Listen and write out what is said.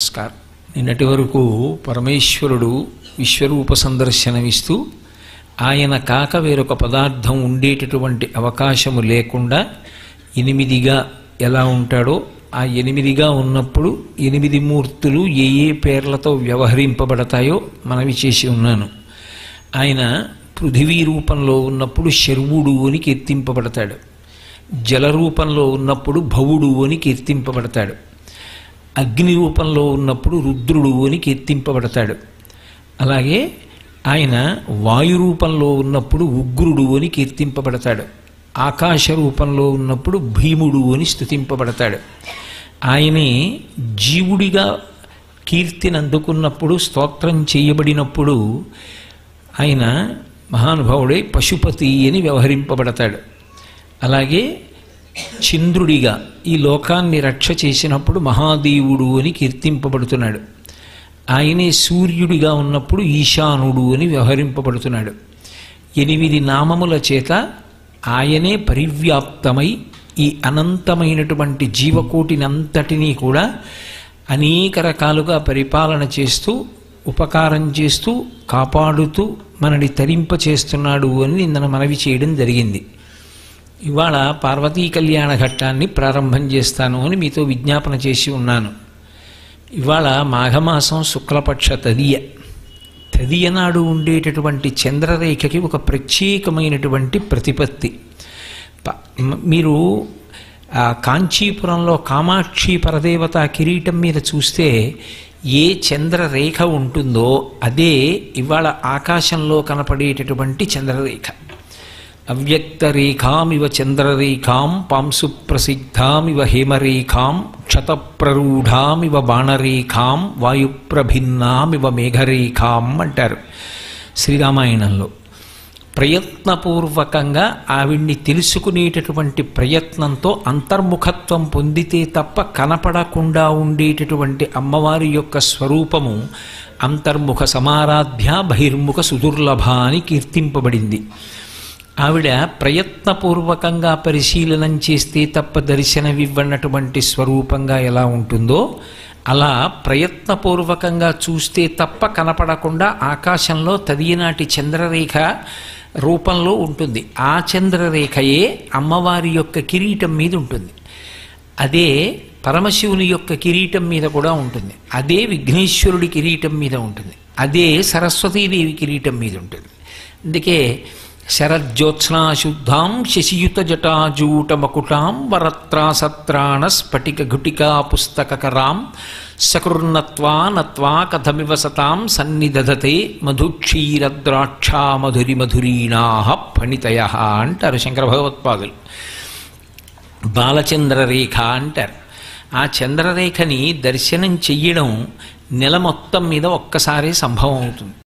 నమస్కారం నిన్నటి వరకు పరమేశ్వరుడు విశ్వరూప సందర్శనమిస్తూ ఆయన కాక వేరొక పదార్థం ఉండేటటువంటి అవకాశము లేకుండా ఎనిమిదిగా ఎలా ఉంటాడో ఆ ఎనిమిదిగా ఉన్నప్పుడు ఎనిమిది మూర్తులు ఏ ఏ పేర్లతో వ్యవహరింపబడతాయో మనవి చేసి ఉన్నాను ఆయన పృథివీ రూపంలో ఉన్నప్పుడు శర్వుడు అని కీర్తింపబడతాడు జల రూపంలో ఉన్నప్పుడు భవుడు అని కీర్తింపబడతాడు అగ్ని రూపంలో ఉన్నప్పుడు రుద్రుడు అని కీర్తింపబడతాడు అలాగే ఆయన వాయు రూపంలో ఉన్నప్పుడు ఉగ్రుడు అని కీర్తింపబడతాడు ఆకాశ రూపంలో ఉన్నప్పుడు భీముడు అని స్థుతింపబడతాడు ఆయనే జీవుడిగా కీర్తిని అందుకున్నప్పుడు స్తోత్రం చేయబడినప్పుడు ఆయన మహానుభావుడై పశుపతి అని వ్యవహరింపబడతాడు అలాగే చంద్రుడిగా ఈ లోకాన్ని రక్ష చేసినప్పుడు మహాదేవుడు అని కీర్తింపబడుతున్నాడు ఆయనే సూర్యుడిగా ఉన్నప్పుడు ఈశానుడు అని వ్యవహరింపబడుతున్నాడు ఎనిమిది నామముల చేత ఆయనే పరివ్యాప్తమై ఈ అనంతమైనటువంటి జీవకోటినంతటినీ కూడా అనేక రకాలుగా పరిపాలన చేస్తూ ఉపకారం చేస్తూ కాపాడుతూ మనని తరింప చేస్తున్నాడు అని నిన్న మనవి చేయడం జరిగింది ఇవాళ పార్వతీ కళ్యాణ ఘట్టాన్ని ప్రారంభం చేస్తాను అని మీతో విజ్ఞాపన చేసి ఉన్నాను ఇవాళ మాఘమాసం శుక్లపక్ష తదియ తదియ నాడు ఉండేటటువంటి చంద్రరేఖకి ఒక ప్రత్యేకమైనటువంటి ప్రతిపత్తి ప- మ- మీరు ఆ కాంచీపురంలో కామాక్షి పరదేవత కిరీటం మీద చూస్తే ఏ చంద్రరేఖ ఉంటుందో అదే ఇవాళ ఆకాశంలో కనపడేటటువంటి చంద్రరేఖ అవ్యక్తరేఖామివ చంద్రరేఖాం పాంసు ప్రసిద్ధామివ హేమరేఖాం క్షతప్రరూఢామివ బాణరేఖాం వాయుప్రభిన్నామివ మేఘరేఖాం అంటారు శ్రీరామాయణంలో ప్రయత్నపూర్వకంగా ఆవిడ్ని తెలుసుకునేటటువంటి ప్రయత్నంతో అంతర్ముఖత్వం పొందితే తప్ప కనపడకుండా ఉండేటటువంటి అమ్మవారి యొక్క స్వరూపము అంతర్ముఖ సమారాధ్య బహిర్ముఖ సుదుర్లభ అని కీర్తింపబడింది ఆవిడ ప్రయత్నపూర్వకంగా పరిశీలనం చేస్తే తప్ప దర్శనమివ్వనటువంటి స్వరూపంగా ఎలా ఉంటుందో అలా ప్రయత్నపూర్వకంగా చూస్తే తప్ప కనపడకుండా ఆకాశంలో తదియనాటి చంద్రరేఖ రూపంలో ఉంటుంది ఆ చంద్రరేఖయే అమ్మవారి యొక్క కిరీటం మీద ఉంటుంది అదే పరమశివుని యొక్క కిరీటం మీద కూడా ఉంటుంది అదే విఘ్నేశ్వరుడి కిరీటం మీద ఉంటుంది అదే సరస్వతీదేవి కిరీటం మీద ఉంటుంది అందుకే శరజ్యోత్స్నాశుద్ధాం శశియుత జటాజూటమకుటాం వరత్రాసత్రాణ స్ఫటిక ఘుటికా పుస్తకరాం సకృన్నత్వా నత్వా కథమివ సతాం సన్నిదధతే మధుక్షీరద్రాక్షా మధురి మధురీణా ఫణితయ అంటారు శంకర భగవత్పాదులు బాలచంద్రరేఖ అంటారు ఆ చంద్రరేఖని దర్శనం చెయ్యడం నెల మొత్తం మీద ఒక్కసారి సంభవం అవుతుంది